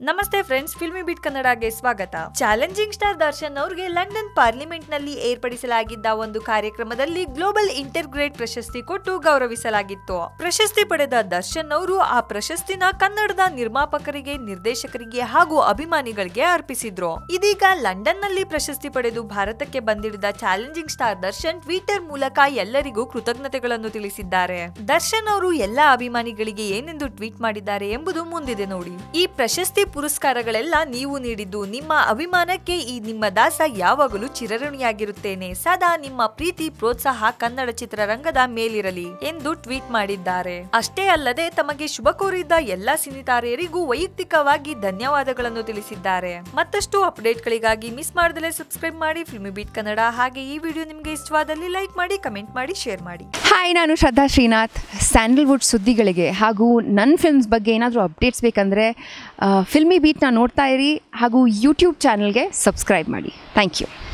ನಮಸ್ತೆ friends filmy ಬಿಟ್ ಕನ್ನಡಗೆ ಸ್ವಾಗತ challenging star Darshan ಅವ್ರಿಗೆ ಲಂಡನ್ ಪಾರ್ಲಿಮೆಂಟ್ ನಲ್ಲಿ ಏರ್ಪಡಿಸಲಾಗಿದ್ದ ಒಂದು ಕಾರ್ಯಕ್ರಮದಲ್ಲಿ ಗ್ಲೋಬಲ್ ಇಂಟರ್ಗ್ರೇಟ್ ಪ್ರಶಸ್ತಿ ಕೊಟ್ಟು ಗೌರವಿಸಲಾಗಿತ್ತು ಪ್ರಶಸ್ತಿ ಪಡೆದ ದರ್ಶನ್ ಅವರು ಆ ಪ್ರಶಸ್ತಿನ ಕನ್ನಡದ ನಿರ್ಮಾಪಕರಿಗೆ ನಿರ್ದೇಶಕರಿಗೆ ಹಾಗೂ ಅಭಿಮಾನಿಗಳಿಗೆ ಅರ್ಪಿಸಿದ್ರು ಇದೀಗ ಲಂಡನ್ ನಲ್ಲಿ ಪ್ರಶಸ್ತಿ ಪಡೆದು ಭಾರತಕ್ಕೆ ಬಂದಿಳಿದ ಚಾಲೆಂಜಿಂಗ್ ಸ್ಟಾರ್ ದರ್ಶನ್ ಟ್ವಿಟರ್ ಮೂಲಕ ಎಲ್ಲರಿಗೂ ಕೃತಜ್ಞತೆಗಳನ್ನು ತಿಳಿಸಿದ್ದಾರೆ ದರ್ಶನ್ ಅವರು ಎಲ್ಲಾ ಅಭಿಮಾನಿಗಳಿಗೆ ಏನೆಂದು ಟ್ವೀಟ್ ಮಾಡಿದ್ದಾರೆ ಎಂಬುದು ಮುಂದಿದೆ ನೋಡಿ ಈ ಪ್ರಶಸ್ತಿ ಪುರಸ್ಕಾರಗಳೆಲ್ಲ ನೀವು ನೀಡಿದ್ದು ನಿಮ್ಮ ಅಭಿಮಾನಕ್ಕೆ ಈ ನಿಮ್ಮ ದಾಸ ಯಾವಾಗಲೂ ಚಿರಋಣಿಯಾಗಿರುತ್ತೇನೆ ಸದಾ ನಿಮ್ಮ ಪ್ರೀತಿ ಪ್ರೋತ್ಸಾಹ ಕನ್ನಡ ಚಿತ್ರರಂಗದ ಮೇಲಿರಲಿ ಎಂದು ಟ್ವೀಟ್ ಮಾಡಿದ್ದಾರೆ ಅಷ್ಟೇ ಅಲ್ಲದೆ ತಮಗೆ ಶುಭ ಕೋರಿದ್ದ ಎಲ್ಲಾ ಸಿನಿತಾರೆಯರಿಗೂ ವೈಯಕ್ತಿಕವಾಗಿ ಧನ್ಯವಾದಗಳನ್ನು ತಿಳಿಸಿದ್ದಾರೆ ಮತ್ತಷ್ಟು ಅಪ್ಡೇಟ್ಗಳಿಗಾಗಿ ಮಿಸ್ ಮಾಡದಲೇ ಸಬ್ಸ್ಕ್ರೈಬ್ ಮಾಡಿ ಫಿಲ್ಮಿ ಬೀಟ್ ಕನ್ನಡ ಹಾಗೆ ಈ ವಿಡಿಯೋ ನಿಮಗೆ ಇಷ್ಟವಾದಲ್ಲಿ ಲೈಕ್ ಮಾಡಿ ಕಮೆಂಟ್ ಮಾಡಿ ಶೇರ್ ಮಾಡಿ ಹಾಯ್ ನಾನು ಶ್ರದ್ಧಾ ಶ್ರೀನಾಥ್ ಸ್ಯಾಂಡಲ್ವುಡ್ ಸುದ್ದಿಗಳಿಗೆ ಹಾಗೂ ನನ್ನ ಫಿಲ್ಮ್ಸ್ ಬಗ್ಗೆ ಏನಾದರೂ ಅಪ್ಡೇಟ್ಸ್ ಬೇಕಂದರೆ ಫಿಲ್ಮಿ ಬೀಟ್ನ ನೋಡ್ತಾ ಇರಿ ಹಾಗೂ ಯೂಟ್ಯೂಬ್ ಚಾನಲ್ಗೆ ಸಬ್ಸ್ಕ್ರೈಬ್ ಮಾಡಿ ಥ್ಯಾಂಕ್ ಯು